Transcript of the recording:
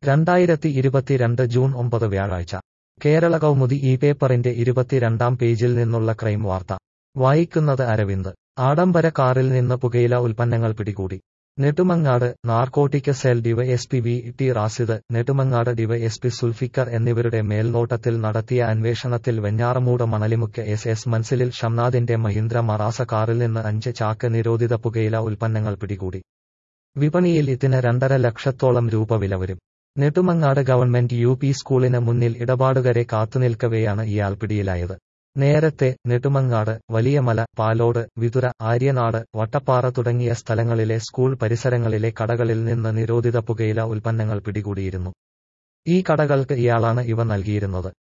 രണ്ടായിരത്തി ഇരുപത്തിരണ്ട് ജൂൺ ഒമ്പത് വ്യാഴാഴ്ച കേരള കൗമുദി ഈ പേപ്പറിന്റെ ഇരുപത്തിരണ്ടാം പേജിൽ നിന്നുള്ള ക്രൈം വാർത്ത വായിക്കുന്നത് അരവിന്ദ് ആഡംബര കാറിൽ നിന്ന് പുകയില ഉൽപ്പന്നങ്ങൾ പിടികൂടി Nedumangad narcotic cell DYSP V T Rasid Nedumangad DYSP Sulfikar എന്നിവരുടെ മേൽനോട്ടത്തിൽ നടത്തിയ അന്വേഷണത്തിൽ വെഞ്ഞാറമൂട് മണലിമുക്ക് എസ് എസ് മൻസിലിൽ ഷംനാദിന്റെ മഹീന്ദ്ര മറാസ കാറിൽ നിന്ന് അഞ്ച് ചാക്ക് നിരോധിത പുകയില ഉൽപ്പന്നങ്ങൾ പിടികൂടി വിപണിയിൽ ഇതിന് രണ്ടര ലക്ഷത്തോളം രൂപ വില വരും നെടുമങ്ങാട് ഗവൺമെന്റ് യു പി സ്കൂളിന് മുന്നിൽ ഇടപാടുകാരെ കാത്തുനിൽക്കവെയാണ് ഇയാൾ പിടിയിലായത് നേരത്തെ നെടുമങ്ങാട് വലിയമല പാലോട് വിതുര ആര്യനാട് വട്ടപ്പാറ തുടങ്ങിയ സ്ഥലങ്ങളിലെ സ്കൂൾ പരിസരങ്ങളിലെ കടകളിൽ നിന്ന് നിരോധിത പുകയില ഉൽപ്പന്നങ്ങൾ പിടികൂടിയിരുന്നു ഈ കടകൾക്ക് ഇയാളാണ് ഇവ നൽകിയിരുന്നത്